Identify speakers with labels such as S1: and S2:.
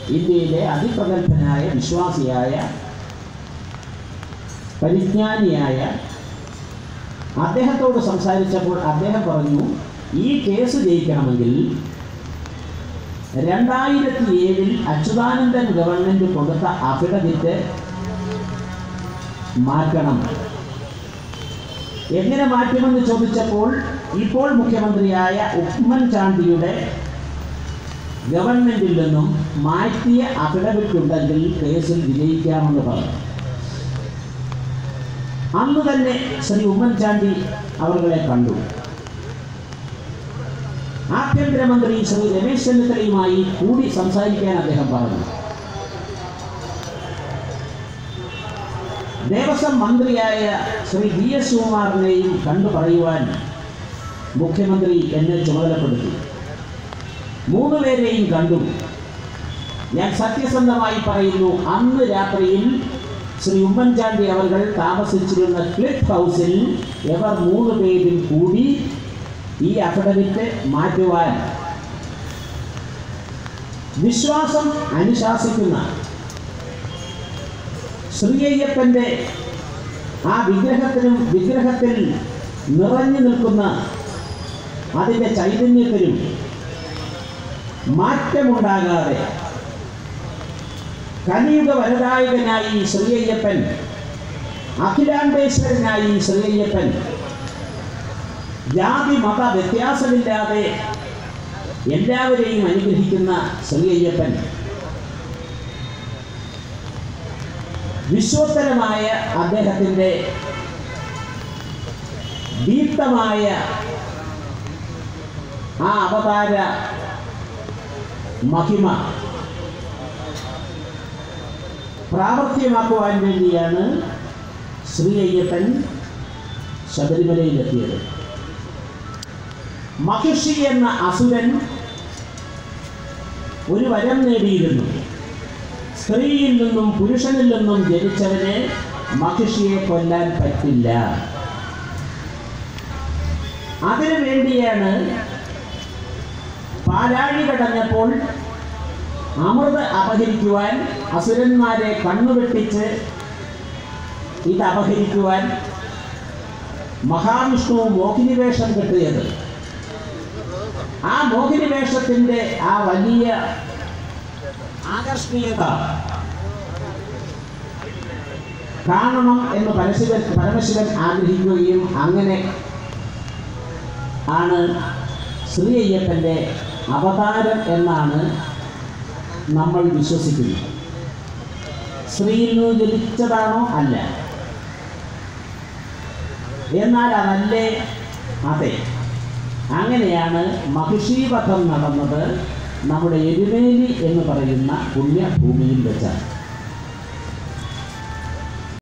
S1: ഇന്ത്യയിലെ അതിപ്രഗത്ഭനായ വിശ്വാസിയായ പരിജ്ഞാനിയായ അദ്ദേഹത്തോട് സംസാരിച്ചപ്പോൾ അദ്ദേഹം പറഞ്ഞു ഈ കേസ് ജയിക്കണമെങ്കിൽ രണ്ടായിരത്തി ഏഴിൽ അച്യുതാനന്ദൻ ഗവൺമെന്റ് കൊടുത്ത അഫിഡവിറ്റ് മാറ്റണം എങ്ങനെ മാറ്റുമെന്ന് ചോദിച്ചപ്പോൾ ഇപ്പോൾ മുഖ്യമന്ത്രിയായ ഉമ്മൻചാണ്ടിയുടെ ഗവൺമെന്റിൽ നിന്നും മാറ്റിയ അഫിഡവിറ്റ് ഉണ്ടെങ്കിൽ കേസിൽ വിജയിക്കാമെന്ന് പറഞ്ഞു അന്ന് തന്നെ ശ്രീ ഉമ്മൻചാണ്ടി അവരുടെ കണ്ടു ആഭ്യന്തരമന്ത്രി ശ്രീ രമേശ് ചെന്നിത്തലയുമായി കൂടി സംസാരിക്കാൻ അദ്ദേഹം പറഞ്ഞു ദേവസ്വം മന്ത്രിയായ ശ്രീ വി എസ് ശിവകുമാറിനെയും കണ്ടു പറയുവാൻ മുഖ്യമന്ത്രി എന്നെ ചുമതലപ്പെടുത്തി മൂന്ന് പേരെയും കണ്ടു ഞാൻ സത്യസന്ധമായി പറയുന്നു അന്ന് രാത്രിയിൽ ശ്രീ ഉമ്മൻചാണ്ടി അവർ താമസിച്ചിരുന്ന ക്ലിഫ് ഹൗസിൽ ഇവർ മൂന്ന് പേരും കൂടി ഈ അഫിഡവിറ്റ് മാറ്റുവാൻ വിശ്വാസം അനുശാസിക്കുന്ന ശ്രീയ്യപ്പൻ്റെ ആ വിഗ്രഹത്തിനും വിഗ്രഹത്തിൽ നിറഞ്ഞു നിൽക്കുന്ന അതിൻ്റെ ചൈതന്യത്തിനും മാറ്റമുണ്ടാകാതെ കലിയുഗ വരദായകനായി ശ്രീയ്യപ്പൻ അഖിലാണ്ടേശ്വരനായി ശ്രീയ്യപ്പൻ ജാതി മത വ്യത്യാസമില്ലാതെ എല്ലാവരെയും അനുഗ്രഹിക്കുന്ന ശ്രീയ്യപ്പൻ വിശ്വോത്തരമായ അദ്ദേഹത്തിൻ്റെ ദീപ്തമായ ആ അവതാര മഹിമ പ്രാവർത്തികമാക്കുവാൻ വേണ്ടിയാണ് ശ്രീ അയ്യപ്പൻ ശബരിമലയിലെത്തിയത് മഹിഷി എന്ന അസുരൻ ഒരു വരം നേടിയിരുന്നു സ്ത്രീയിൽ നിന്നും പുരുഷനിൽ നിന്നും ജനിച്ചവന് മഹിഷിയെ കൊല്ലാൻ പറ്റില്ല അതിനു വേണ്ടിയാണ് പാലാഴി കടഞ്ഞപ്പോൾ അമൃത് അപഹരിക്കുവാൻ അസുരന്മാരെ കണ്ണുവെട്ടിച്ച് ഇത് അപഹരിക്കുവാൻ മഹാവിഷ്ണു മോഹിനി വേഷം കെട്ടിയത് ആ മോഹിനി വേഷത്തിൻ്റെ ആ വലിയ ആകർഷണീയത കാണണം എന്ന് പരശിവൻ പരമശിവൻ ആഗ്രഹിക്കുകയും അങ്ങനെ ആണ് ശ്രീ അയ്യപ്പൻ്റെ അവതാരം എന്നാണ് നമ്മൾ വിശ്വസിക്കുന്നത് സ്ത്രീയിൽ നിന്ന് ജനിച്ചതാണോ അല്ല എന്നാൽ അതല്ലേ അതെ അങ്ങനെയാണ് മഹിഷീവധം നടന്നത് നമ്മുടെ എരുമേലി എന്ന് പറയുന്ന പുണ്യഭൂമിയിൽ വെച്ചാണ്